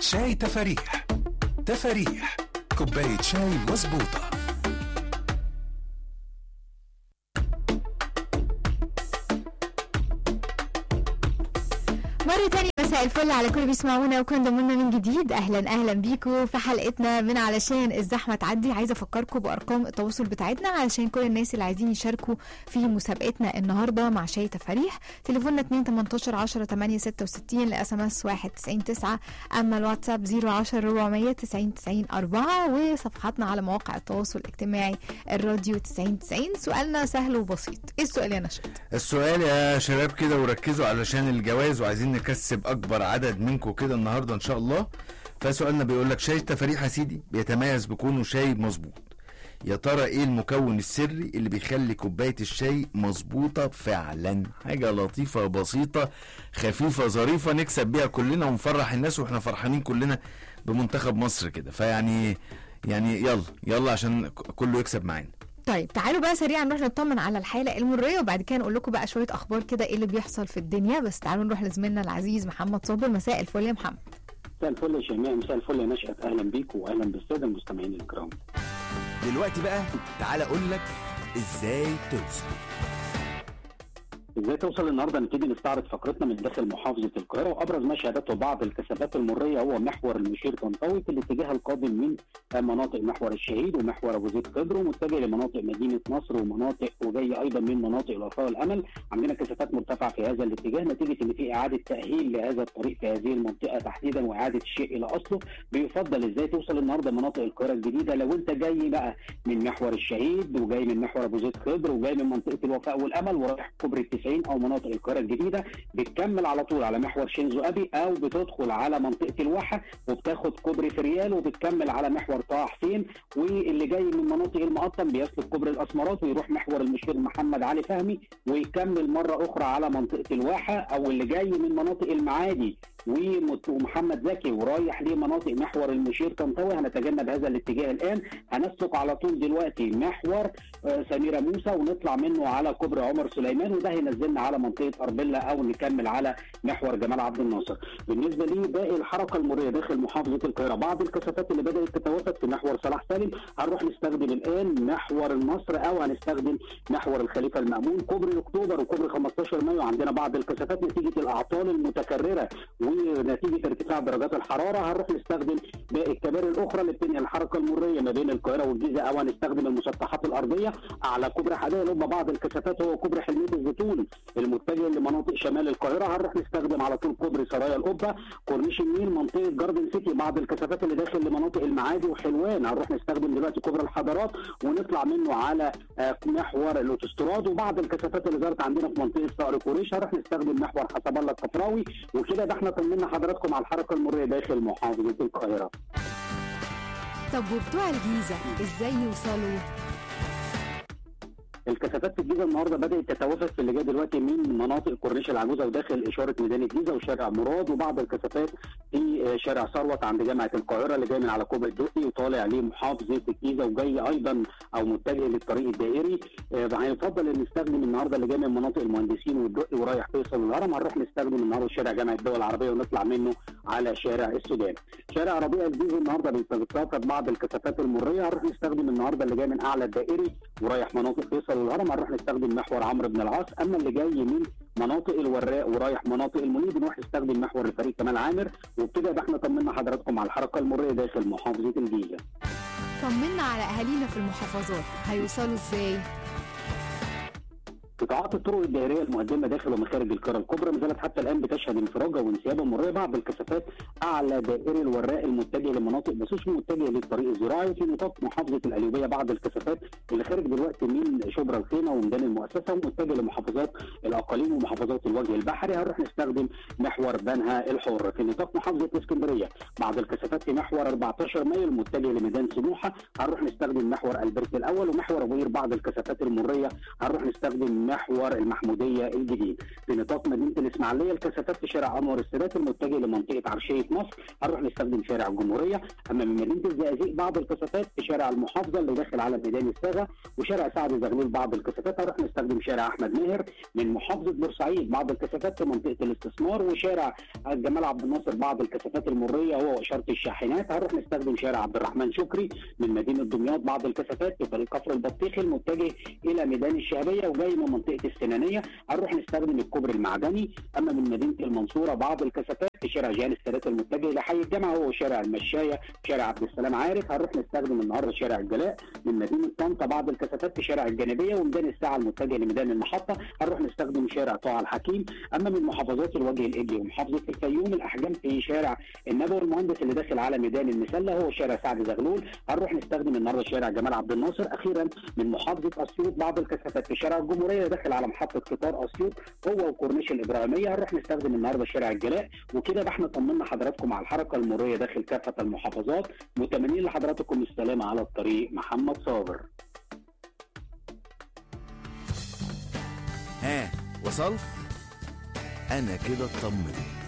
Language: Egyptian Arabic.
شاي تفاريح تفاريح كوباية شاي مظبوطة مرة تانية مساء الفل على كل اللي بيسمعونا وكل ضمنا من جديد اهلا اهلا بيكم في حلقتنا من علشان الزحمة تعدي عايزة افكركم بارقام التواصل بتاعتنا علشان كل الناس اللي عايزين يشاركوا في مسابقتنا النهاردة مع شاي تفاريح تليفوننا 2 18 10 8 66 لاس ام اس 1 90 9 اما الواتساب 010 400 90 90 4 وصفحاتنا على مواقع التواصل الاجتماعي الراديو 90 90 سؤالنا سهل وبسيط ايه السؤال يا نشأت؟ السؤال يا شباب كده وركزوا علشان الجواز وعايزين نكسب اكبر عدد منكم كده النهارده ان شاء الله فسؤالنا بيقول لك شاي تفاريح يا سيدي بيتميز بكونه شاي مظبوط يا ترى ايه المكون السري اللي بيخلي كوبايه الشاي مظبوطه فعلا حاجه لطيفه بسيطه خفيفه ظريفه نكسب بيها كلنا ونفرح الناس واحنا فرحانين كلنا بمنتخب مصر كده فيعني يعني يلا يلا عشان ك- كله يكسب معانا طيب تعالوا بقى سريعا نروح نطمن على الحالة المرية وبعد كده نقول لكم بقى شوية أخبار كده إيه اللي بيحصل في الدنيا بس تعالوا نروح لزميلنا العزيز محمد صابر مساء الفل يا محمد مساء الفل يا شيماء مساء الفل يا نشأت اهلا بيكم واهلا بالساده المستمعين الكرام دلوقتي بقى تعال اقول لك ازاي توصل ازاي توصل النهارده نبتدي نستعرض فقرتنا من داخل محافظه القاهره وابرز ما شهدته بعض الكثافات المريه هو محور المشير طنطاوي في الاتجاه القادم من مناطق محور الشهيد ومحور ابو زيد خضر ومتجه لمناطق مدينه نصر ومناطق وجاي ايضا من مناطق الوفاء والامل عندنا كثافات مرتفعه في هذا الاتجاه نتيجه ان في اعاده تاهيل لهذا الطريق في هذه المنطقه تحديدا واعاده الشيء الى اصله بيفضل ازاي توصل النهارده مناطق القاهره الجديده لو انت جاي بقى من محور الشهيد وجاي من محور ابو زيد خضر وجاي من منطقه الوفاء والامل ورايح كوبري التسعين او مناطق القاهره الجديده بتكمل على طول على محور شينزو ابي او بتدخل على منطقه الواحه وبتاخد كوبري فريال وبتكمل على محور طه حسين واللي جاي من مناطق المقطم بيسلك كوبري الاسمرات ويروح محور المشير محمد علي فهمي ويكمل مره اخرى على منطقه الواحه او اللي جاي من مناطق المعادي ومت- ومحمد زكي ورايح لمناطق محور المشير طنطاوي هنتجنب هذا الاتجاه الان هنسلك على طول دلوقتي محور آه، سميره موسى ونطلع منه على كوبري عمر سليمان وده هينزلنا على منطقه اربله او نكمل على محور جمال عبد الناصر. بالنسبه لي باقي الحركه المريه داخل محافظه القاهره بعض الكثافات اللي بدات تتوافد في محور صلاح سالم هنروح نستخدم الان محور النصر او هنستخدم محور الخليفه المامون كوبري اكتوبر وكوبري 15 مايو عندنا بعض الكثافات نتيجه الاعطال المتكرره ونتيجه ارتفاع درجات الحراره هنروح نستخدم باقي الكباري الاخرى اللي بتنقل الحركه المريه ما بين القاهره والجيزه او هنستخدم المسطحات الارضيه على كوبري حدائق القبه بعض الكثافات هو كوبري حلميه الزيتون المتجه لمناطق شمال القاهره هنروح نستخدم على طول كوبري سرايا القبه كورنيش النيل منطقه جاردن سيتي بعض الكثافات اللي داخل لمناطق المعادي وحلوان هنروح نستخدم دلوقتي كوبري الحضارات ونطلع منه على آه، محور الاوتوستراد وبعض الكثافات اللي ظهرت عندنا في منطقه صقر قريش هنروح نستخدم محور حسب الله الكفراوي وكده ده احنا طمنا حضراتكم على الحركه المريه داخل محافظه القاهره طب وبتوع الجيزة ازاي يوصلوا؟ الكثافات في الجيزه النهارده بدات تتوافد في اللي جاي دلوقتي من مناطق كورنيش العجوزه وداخل اشاره ميدان الجيزه وشارع مراد وبعض الكثافات في آه، شارع ثروت عند جامعه القاهره اللي جاي من على كوبري الدقي وطالع لمحافظه الجيزه وجاي ايضا او متجه للطريق الدائري آه، هيفضل ان نستخدم النهارده اللي جاي من مناطق المهندسين والدقي ورايح فيصل والهرم هنروح نستخدم النهارده شارع جامعه الدول العربيه ونطلع منه على شارع السودان. شارع ربيع الجيزه النهارده بيتوافد بعض الكثافات المريه هنروح نستخدم النهارده اللي جاي من اعلى الدائري ورايح مناطق فيصل والهرم هنروح نستخدم محور عمرو بن العاص اما اللي جاي من مناطق الوراق ورايح مناطق المنيب بنروح نستخدم محور الفريق كمال عامر وبكده يبقى احنا طمنا حضراتكم على الحركه المريه داخل محافظه الجيزه. طمنا على اهالينا في المحافظات هيوصلوا ازاي؟ قطاعات الطرق الدائريه المقدمه داخل ومخارج القاهره الكبرى ما زالت حتى الان بتشهد انفراجه وانسيابا مريه بعض الكثافات اعلى دائري الوراق المتجه لمناطق بسوس متجه للطريق الزراعي وفي نطاق محافظه القليوبيه بعض الكثافات اللي خارج دلوقتي من شبرا الخيمه وميدان المؤسسه ومتجه لمحافظات الاقاليم ومحافظات الوجه البحري هنروح نستخدم محور بنها الحر في نطاق محافظه الاسكندريه بعض الكثافات في محور 14 مايو المتجه لميدان سموحه هنروح نستخدم محور البرت الاول ومحور ابو قير بعض الكثافات المريه هنروح نستخدم محور المحموديه الجديد في نطاق مدينه الاسماعيليه الكثافات في شارع انور السادات المتجه لمنطقه عرشيه مصر هنروح نستخدم شارع الجمهوريه اما من مدينه الزقازيق بعض الكثافات في شارع المحافظه اللي داخل على ميدان الساغه وشارع سعد زغلول بعض الكثافات هنروح نستخدم شارع احمد ماهر من محافظه بورسعيد بعض الكثافات في منطقه الاستثمار وشارع جمال عبد الناصر بعض الكثافات المريه هو اشاره الشاحنات هنروح نستخدم شارع عبد الرحمن شكري من مدينه دمياط بعض الكثافات في طريق كفر البطيخي المتجه الى ميدان الشهبيه وجاي من منطقه السنانيه هنروح نستخدم الكوبري المعدني اما من مدينه المنصوره بعض الكثافات في شارع جهال السادات المتجه الى حي الجامعه هو شارع المشايه شارع عبد السلام عارف هنروح نستخدم النهارده شارع الجلاء من مدينه طنطا بعض الكثافات في شارع الجانبيه وميدان الساعه المتجه لميدان المحطه هنروح نستخدم شارع طه الحكيم اما من محافظات الوجه الابلي ومحافظه الفيوم الاحجام في شارع النبوي المهندس اللي داخل على ميدان المسله هو شارع سعد زغلول هنروح نستخدم النهارده شارع جمال عبد الناصر اخيرا من محافظه اسيوط بعض الكثافات في شارع الجمهوريه اللي داخل على محطه قطار اسيوط هو وكورنيش الابراهيميه هنروح نستخدم النهارده شارع الجلاء وكده بقى احنا طمنا حضراتكم على الحركه المروريه داخل كافه المحافظات متمنين لحضراتكم السلامه على الطريق محمد صابر ها وصلت انا كده اطمنت